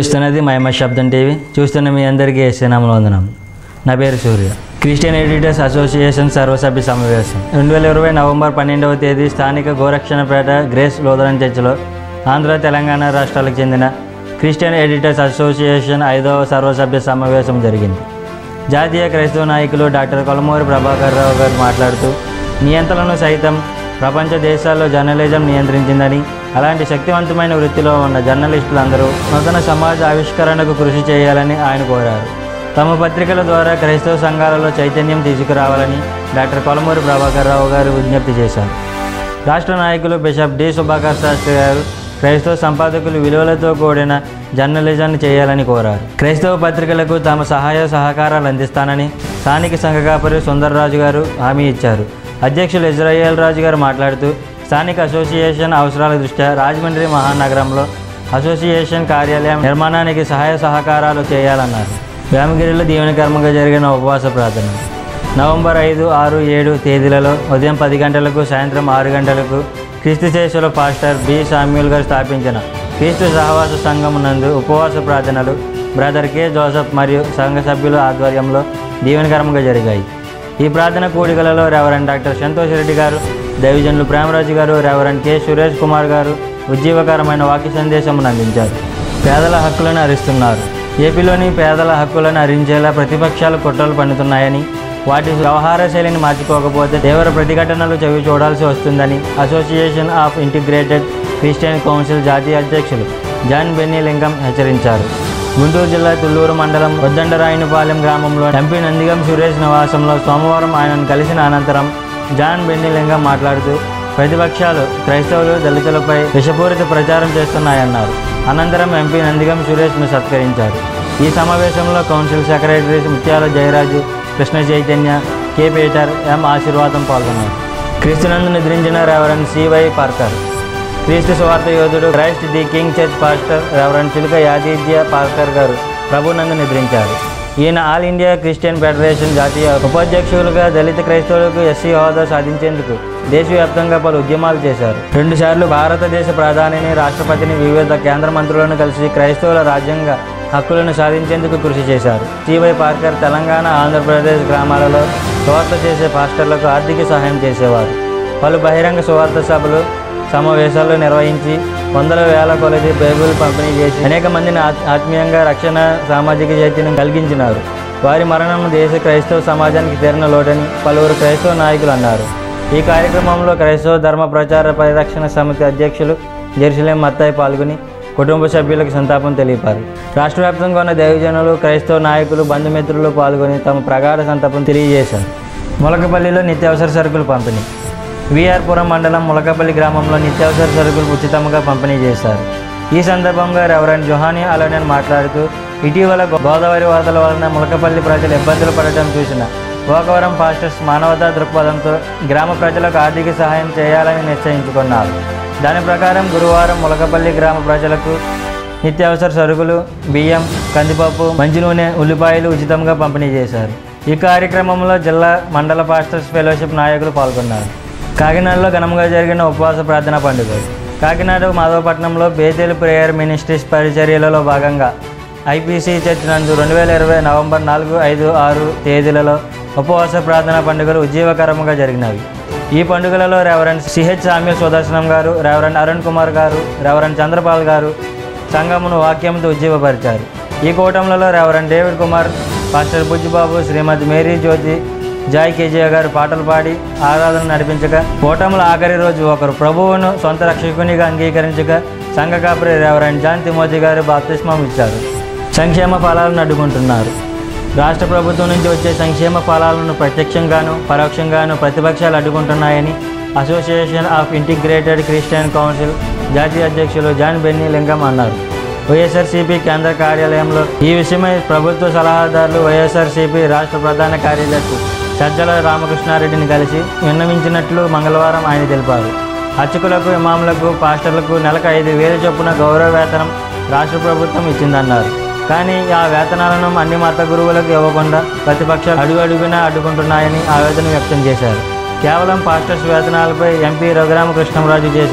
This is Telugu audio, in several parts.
చూస్తున్నది మహిమ శబ్దం టీవీ చూస్తున్న మీ అందరికీ ఏసేనామలో వందనం నా పేరు సూర్య క్రిస్టియన్ ఎడిటర్స్ అసోసియేషన్ సర్వసభ్య సమావేశం రెండు వేల ఇరవై నవంబర్ పన్నెండవ తేదీ స్థానిక గోరక్షణపేట గ్రేస్ లోదరన్ చర్చిలో ఆంధ్ర తెలంగాణ రాష్ట్రాలకు చెందిన క్రిస్టియన్ ఎడిటర్స్ అసోసియేషన్ ఐదవ సర్వసభ్య సమావేశం జరిగింది జాతీయ క్రైస్తవ నాయకులు డాక్టర్ కొలమూరి ప్రభాకర్ రావు గారు మాట్లాడుతూ నియంత్రణను సైతం ప్రపంచ దేశాల్లో జర్నలిజం నియంత్రించిందని అలాంటి శక్తివంతమైన వృత్తిలో ఉన్న జర్నలిస్టులందరూ నూతన సమాజ ఆవిష్కరణకు కృషి చేయాలని ఆయన కోరారు తమ పత్రికల ద్వారా క్రైస్తవ సంఘాలలో చైతన్యం తీసుకురావాలని డాక్టర్ కొలమూరి ప్రభాకర్ రావు గారు విజ్ఞప్తి చేశారు రాష్ట్ర నాయకులు బిషప్ డి సుభాకర్ శాస్త్రి గారు క్రైస్తవ సంపాదకులు విలువలతో కూడిన జర్నలిజాన్ని చేయాలని కోరారు క్రైస్తవ పత్రికలకు తమ సహాయ సహకారాలు అందిస్తానని స్థానిక సంఘ కాపరి సుందర్రాజు గారు హామీ ఇచ్చారు అధ్యక్షులు ఇజ్రాయేల్ రాజు గారు మాట్లాడుతూ స్థానిక అసోసియేషన్ అవసరాల దృష్ట్యా రాజమండ్రి మహానగరంలో అసోసియేషన్ కార్యాలయం నిర్మాణానికి సహాయ సహకారాలు చేయాలన్నారు వేమగిరిలో దీవెనకర్మగా జరిగిన ఉపవాస ప్రార్థన నవంబర్ ఐదు ఆరు ఏడు తేదీలలో ఉదయం పది గంటలకు సాయంత్రం ఆరు గంటలకు క్రీస్తు శేషుల పాస్టర్ బి సామ్యూల్ గారు స్థాపించిన క్రీస్తు సహవాస సంఘం నందు ఉపవాస ప్రార్థనలు బ్రదర్ కె జోసఫ్ మరియు సంఘ సభ్యుల ఆధ్వర్యంలో దీవెనకరంగా జరిగాయి ఈ ప్రార్థన కూడికలలో రెవరెండ్ డాక్టర్ సంతోష్ రెడ్డి గారు దైవజనులు ప్రేమరాజు గారు రెవరెండ్ కె సురేష్ కుమార్ గారు ఉజ్జీవకరమైన వాక్య సందేశం అందించారు పేదల హక్కులను హరిస్తున్నారు ఏపీలోని పేదల హక్కులను హరించేలా ప్రతిపక్షాలు కుట్రలు పన్నుతున్నాయని వాటి వ్యవహార శైలిని మార్చుకోకపోతే తీవ్ర ప్రతిఘటనలు చవి చూడాల్సి వస్తుందని association of integrated Christian council జాతీయ అధ్యక్షులు జాన్ బెన్నీ లింగం హెచ్చరించారు గుంటూరు జిల్లా తుళ్ళూరు మండలం వద్దండరాయనిపాలెం గ్రామంలో ఎంపీ నందిగం సురేష్ నివాసంలో సోమవారం ఆయనను కలిసిన అనంతరం జాన్ బెన్నీలింగం మాట్లాడుతూ ప్రతిపక్షాలు క్రైస్తవులు దళితులపై విషపూరిత ప్రచారం చేస్తున్నాయన్నారు అనంతరం ఎంపీ నందిగం సురేష్ను సత్కరించారు ఈ సమావేశంలో council secretary Muthyala Jayaraju Krishna Chaitanya K Peter M Ashirvadam పాల్గొన్నారు క్రీస్తునందు నిద్రించిన రెవరెండ్ సివై పార్కర్ క్రీస్తు స్వార్థ యోధుడు Christ the king church pastor reverend Chiluka Yaditya Parker గారు ప్రభునందు నిద్రించారు ఈయన ఆల్ ఇండియా క్రిస్టియన్ ఫెడరేషన్ జాతీయ ఉపాధ్యక్షులుగా దళిత క్రైస్తవులకు ఎస్సీ హోదా సాధించేందుకు దేశవ్యాప్తంగా పలు ఉద్యమాలు చేశారు రెండుసార్లు భారతదేశ ప్రధానిని రాష్ట్రపతిని వివిధ కేంద్ర మంత్రులను కలిసి క్రైస్తవుల రాజ్యాంగ హక్కులను సాధించేందుకు కృషి చేశారు సివై పార్కర్ తెలంగాణ ఆంధ్రప్రదేశ్ గ్రామాలలో సువార్త చేసే పాస్టర్లకు ఆర్థిక సహాయం చేసేవారు పలు బహిరంగ సువార్త సభలు సమావేశాలు నిర్వహించి వందల వేల కొలది బైబిల్ పంపిణీ చేసి అనేక మందిని ఆత్- ఆత్మీయంగా రక్షణ సామాజిక చైతన్యం కలిగించినారు వారి మరణం దేశ క్రైస్తవ సమాజానికి తీరిన లోటని పలువురు క్రైస్తవ నాయకులు అన్నారు ఈ కార్యక్రమంలో క్రైస్తవ ధర్మ ప్రచార పరిరక్షణ సమితి అధ్యక్షులు జెరూసలేం మత్తాయి పాల్గొని కుటుంబ సభ్యులకు సంతాపం తెలిపారు రాష్ట్ర వ్యాప్తంగా ఉన్న దైవజనులు క్రైస్తవ నాయకులు బంధుమిత్రులు పాల్గొని తమ ప్రగాఢ సంతాపం తెలియజేశారు మొలకపల్లిలో నిత్యావసర సరుకులు పంపిణీ విఆర్పురం మండలం ములకపల్లి గ్రామంలో నిత్యావసర సరుకులు ఉచితంగా పంపిణీ చేశారు ఈ సందర్భంగా రెవరెండ్ జొహాని అలనన్ మాట్లాడుతూ ఇటీవల గోదావరి వరదల వలన ములకపల్లి ప్రజలు ఇబ్బందులు పడటం చూసిన గోకవరం పాస్టర్స్ మానవతా దృక్పథంతో గ్రామ ప్రజలకు ఆర్థిక సహాయం చేయాలని నిశ్చయించుకున్నారు దాని ప్రకారం గురువారం ములకపల్లి గ్రామ ప్రజలకు నిత్యావసర సరుకులు బియ్యం కందిపప్పు మంచి నూనె ఉల్లిపాయలు ఉచితంగా పంపిణీ చేశారు ఈ కార్యక్రమంలో జిల్లా మండల పాస్టర్స్ ఫెలోషిప్ నాయకులు పాల్గొన్నారు కాకినాడలో ఘనంగా జరిగిన ఉపవాస ప్రార్థన పండుగ కాకినాడ మాధవపట్నంలో బేతేలు ప్రేయర్ మినిస్ట్రీస్ పరిచర్యలలో భాగంగా ఐపీసీ చర్చ్ నందు రెండు వేల ఇరవై నవంబర్ నాలుగు ఐదు ఆరు తేదీలలో ఉపవాస ప్రార్థన పండుగలు ఉజ్జీవకరంగా జరిగినవి ఈ పండుగలలో రెవరెండ్ సిహెచ్ సామ్య సుదర్శనం గారు రెవరెండ్ అరుణ్ కుమార్ గారు రెవరెండ్ చంద్రపాల్ గారు సంఘమును వాక్యంతో ఉజ్జీవపరిచారు ఈ కూటములలో reverend David Kumar pastor Bujjibabu Shrimati Mary Jyoti Joy KGR garu పాటలు పాడి ఆరాధన నడిపించగా కూటముల ఆఖరి రోజు ఒకరు ప్రభువును సొంత రక్షకునిగా అంగీకరించగా సంఘ కాపరి రెవరెండ్ జాన్ తిమోతి గారు బాప్తిస్మం ఇచ్చారు సంక్షేమ ఫలాలను అడ్డుకుంటున్నారు రాష్ట్ర ప్రభుత్వం నుంచి వచ్చే సంక్షేమ ఫలాలను ప్రత్యక్షంగాను పరోక్షంగాను ప్రతిపక్షాలు అడ్డుకుంటున్నాయని association of integrated Christian council జాతీయ అధ్యక్షులు జాన్ బెన్నీ లింగం అన్నారు వైఎస్ఆర్సీపీ కేంద్ర కార్యాలయంలో ఈ విషయమై ప్రభుత్వ సలహాదారులు వైఎస్ఆర్సీపీ రాష్ట్ర ప్రధాన కార్యదర్శి సజ్జల రామకృష్ణారెడ్డిని కలిసి విన్నవించినట్లు మంగళవారం ఆయన తెలిపారు అర్చకులకు ఇమాములకు పాస్టర్లకు నెలకు ఐదు వేల చొప్పున గౌరవ వేతనం రాష్ట్ర ప్రభుత్వం ఇచ్చిందన్నారు కానీ ఆ వేతనాలను అన్ని మత గురువులకు ఇవ్వకుండా ప్రతిపక్షాలు అడుగు అడుగునా అడ్డుకుంటున్నాయని ఆవేదన వ్యక్తం చేశారు కేవలం పాస్టర్స్ వేతనాలపై ఎంపీ రఘురామకృష్ణంరాజు చేసిన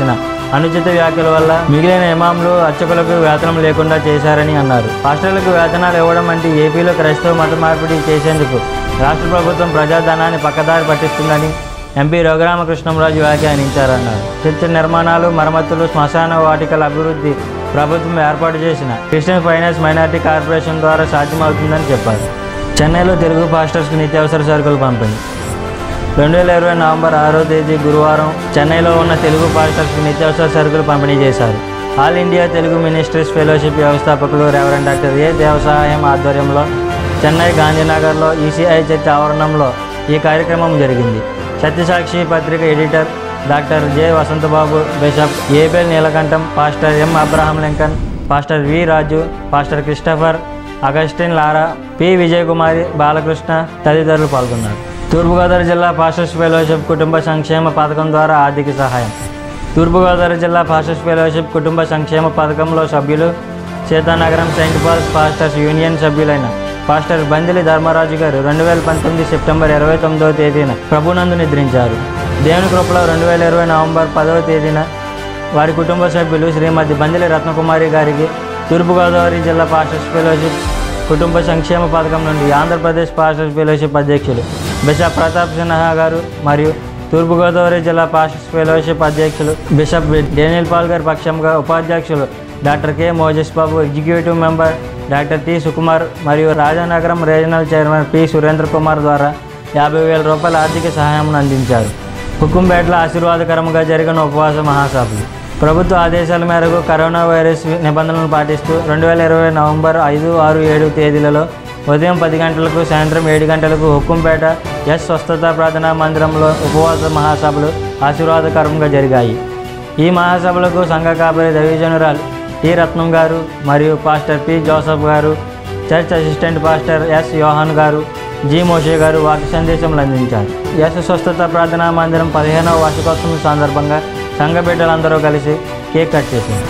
అనుచిత వ్యాఖ్యల వల్ల మిగిలిన ఇమాంలు అర్చకులకు వేతనం లేకుండా చేశారని అన్నారు పాస్టర్లకు వేతనాలు ఇవ్వడం అంటే ఏపీలో క్రైస్తవ మత మార్పిడి చేసేందుకు రాష్ట్ర ప్రభుత్వం ప్రజాధనాన్ని పక్కదారి పట్టిస్తుందని ఎంపీ రఘురామకృష్ణంరాజు వ్యాఖ్యానించారన్నారు చర్చ నిర్మాణాలు మరమ్మతులు శ్మశాన వాటికల అభివృద్ధి ప్రభుత్వం ఏర్పాటు చేసిన క్రిస్టియన్ ఫైనాన్స్ మైనార్టీ కార్పొరేషన్ ద్వారా సాధ్యమవుతుందని చెప్పారు చెన్నైలో తెలుగు పాస్టర్స్కి నిత్యావసర సరుకులు పంపిణీ రెండు వేల ఇరవై నవంబర్ ఆరో తేదీ గురువారం చెన్నైలో ఉన్న తెలుగు పాస్టర్స్కి నిత్యావసర సరుకులు పంపిణీ చేశారు all India Telugu ministries fellowship వ్యవస్థాపకులు రెవరెండ్ డాక్టర్ ఏ దేవసహాయం ఆధ్వర్యంలో చెన్నై గాంధీనగర్లో ఈసీఐ చర్చ్ ఆవరణంలో ఈ కార్యక్రమం జరిగింది సత్యసాక్షి పత్రిక editor doctor J Vasanthababu bishop Abel Neelakantam pastor M Abraham Lincoln pastor V Raju pastor Christopher Augustine Laura P Vijayakumari Balakrishna తదితరులు పాల్గొన్నారు తూర్పుగోదావరి జిల్లా పాస్టర్స్ ఫెలోషిప్ కుటుంబ సంక్షేమ పథకం ద్వారా ఆర్థిక సహాయం తూర్పుగోదావరి జిల్లా పాస్టర్స్ ఫెలోషిప్ కుటుంబ సంక్షేమ పథకంలో సభ్యులు Seethanagaram saint Paul's pastors union సభ్యులైన పాస్టర్ బందిలి ధర్మరాజు గారు రెండు వేల పంతొమ్మిది సెప్టెంబర్ ఇరవై తొమ్మిదవ తేదీన ప్రభునందు నిద్రించారు దేవుని కృపలో రెండు వేల ఇరవై నవంబర్ పదవ తేదీన వారి కుటుంబ సభ్యులు శ్రీమతి బందిలి రత్నకుమారి గారికి తూర్పుగోదావరి జిల్లా పాస్టర్స్ ఫెలోషిప్ కుటుంబ సంక్షేమ పథకం నుండి ఆంధ్రప్రదేశ్ పాస్టర్స్ ఫెలోషిప్ అధ్యక్షులు బిషప్ ప్రతాప్ సిన్హా గారు మరియు తూర్పుగోదావరి జిల్లా పాస్టర్స్ ఫెలోషిప్ అధ్యక్షులు బిషప్ డేనియల్ పాల్ గారి పక్షంగా ఉపాధ్యక్షులు doctor K Moses Babu executive member doctor T Sukumar మరియు Rajanagaram regional chairman P Surendra Kumar ద్వారా యాభై వేల రూపాయల ఆర్థిక సహాయం అందించారు హుకుంపేటలో ఆశీర్వాదకరంగా జరిగిన ఉపవాస మహాసభలు ప్రభుత్వ ఆదేశాల మేరకు కరోనా వైరస్ నిబంధనలను పాటిస్తూ రెండు వేల ఇరవై నవంబర్ ఐదు ఆరు ఏడు తేదీలలో ఉదయం పది గంటలకు సాయంత్రం ఏడు గంటలకు హుకుంపేట ఎస్ స్వస్థత ప్రార్థనా మందిరంలో ఉపవాస మహాసభలు ఆశీర్వాదకరంగా జరిగాయి ఈ మహాసభలకు సంఘ కాపరి దైవజనురాలు టి రత్నం గారు మరియు పాస్టర్ పి జోసఫ్ గారు church assistant pastor S Yohan గారు జి మోషే గారు వాక్య సందేశంలు అందించారు ఎస్ స్వస్థత ప్రార్థనా మందిరం పదిహేనవ వార్షికోత్సవం సందర్భంగా సంఘ బిడ్డలందరూ కలిసి కేక్ కట్ చేశారు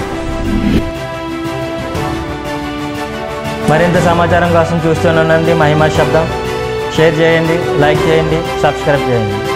మరింత సమాచారం కోసం చూస్తూనండి మహిమా శబ్దం షేర్ చేయండి లైక్ చేయండి సబ్స్క్రైబ్ చేయండి